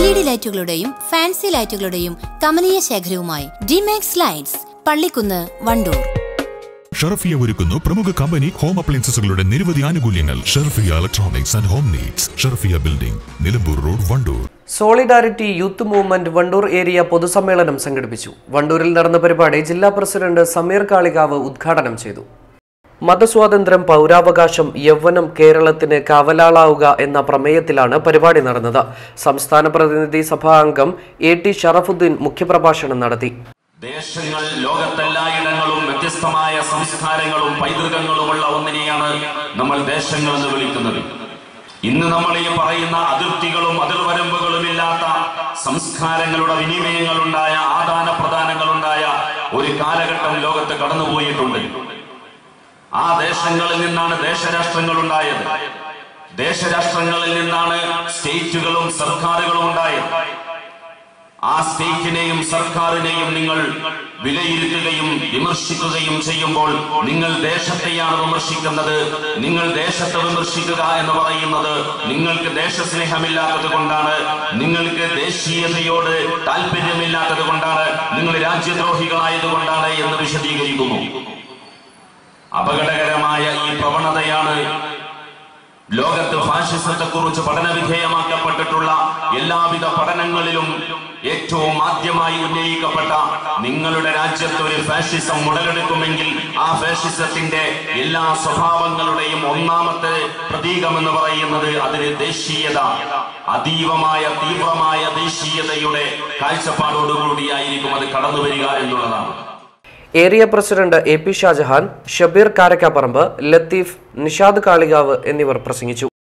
L E D ലൈറ്റുകളുടെയും fancy ലൈറ്റുകളുടെയും കമനീയ ശേഖരവുമായി ഡിമാക്സ് ലൈറ്റ്സ് പള്ളിക്കുന്ന് വണ്ടൂർ ഷറഫിയ ഒരുക്കുന്നു പ്രമുഖ കമ്പനി ഹോം അപ്ലയൻസസുകളുടെ നിരവധി ആനുകൂല്യങ്ങൾ Sharafiya electronics and home needs Sharafiya building Nilambur road Wandoor solidarity youth movement Wandoor area പൊതുസമ്മേളനം സംഘടിപ്പിച്ചു വണ്ടൂരിൽ നടന്ന പരിപാടി ജില്ലാ പ്രസിഡന്റ് സമീർ കാളികാവ് ഉദ്ഘാടനം ചെയ്തു മതസ്വാതന്ത്ര്യം പൗരാവകാശം യൗവനം കേരളത്തിന് കാവലാളാവുക എന്ന പ്രമേയത്തിലാണ് പരിപാടി നടന്നത് സംസ്ഥാന പ്രതിനിധി സഭാ അംഗം എ ടി ഷറഫുദ്ദീൻ മുഖ്യപ്രഭാഷണം നടത്തി ദേശങ്ങൾ ലോകത്തെല്ലായിടങ്ങളും വ്യത്യസ്തമായ സംസ്കാരങ്ങളും പൈതൃകങ്ങളുമുള്ള ഒന്നിനെയാണ് നമ്മൾ ദേശങ്ങൾ എന്ന് വിളിക്കുന്നത് ഇന്ന് നമ്മൾ ഈ പറയുന്ന അതിർത്തികളും അതിർവരമ്പുകളും ഇല്ലാത്ത സംസ്കാരങ്ങളുടെ വിനിമയങ്ങളുണ്ടായ ആദാന പ്രദാനങ്ങളുണ്ടായ ഒരു കാലഘട്ടം ലോകത്ത് കടന്നുപോയിട്ടുണ്ട് ആ ദേശങ്ങളിൽ നിന്നാണ് ദേശരാഷ്ട്രങ്ങൾ ഉണ്ടായത് ദേശരാഷ്ട്രങ്ങളിൽ നിന്നാണ് സ്റ്റേറ്റുകളും സർക്കാരുകളും ഉണ്ടായത് ആ സ്റ്റേറ്റിനെയും സർക്കാരിനെയും നിങ്ങൾ വിലയിരുത്തുകയും വിമർശിക്കുകയും ചെയ്യുമ്പോൾ നിങ്ങൾ ദേശത്തെയാണ് വിമർശിക്കുന്നത് നിങ്ങൾ ദേശത്തെ വിമർശിക്കുക എന്ന് പറയുന്നത് നിങ്ങൾക്ക് ദേശസ്നേഹമില്ലാത്തത് കൊണ്ടാണ് നിങ്ങൾക്ക് ദേശീയതയോട് താല്പര്യമില്ലാത്തത് കൊണ്ടാണ് നിങ്ങൾ രാജ്യദ്രോഹികളായതുകൊണ്ടാണ് എന്ന് വിശദീകരിക്കുന്നു അപകടകരമായ ഈ പ്രവണതയാണ് ലോകത്ത് ഫാഷിസത്തെ കുറിച്ച് പഠന വിധേയമാക്കപ്പെട്ടിട്ടുള്ള എല്ലാവിധ പഠനങ്ങളിലും ഏറ്റവും ആദ്യമായി ഉന്നയിക്കപ്പെട്ട നിങ്ങളുടെ രാജ്യത്ത് ഒരു ഫാഷിസം ഉടലെടുക്കുമെങ്കിൽ ആ ഫാഷിസത്തിന്റെ എല്ലാ സ്വഭാവങ്ങളുടെയും ഒന്നാമത്തെ പ്രതീകം എന്ന് പറയുന്നത് അതിന് ദേശീയത അതീവമായ തീവ്രമായ ദേശീയതയുടെ കാഴ്ചപ്പാടോടുകൂടിയായിരിക്കും അത് കടന്നു വരിക എന്നുള്ളതാണ് area president A P Shajahan Shabeer Karakkaparamba Latheef Nishad Kalikavu എന്നിവർ പ്രസംഗിച്ചു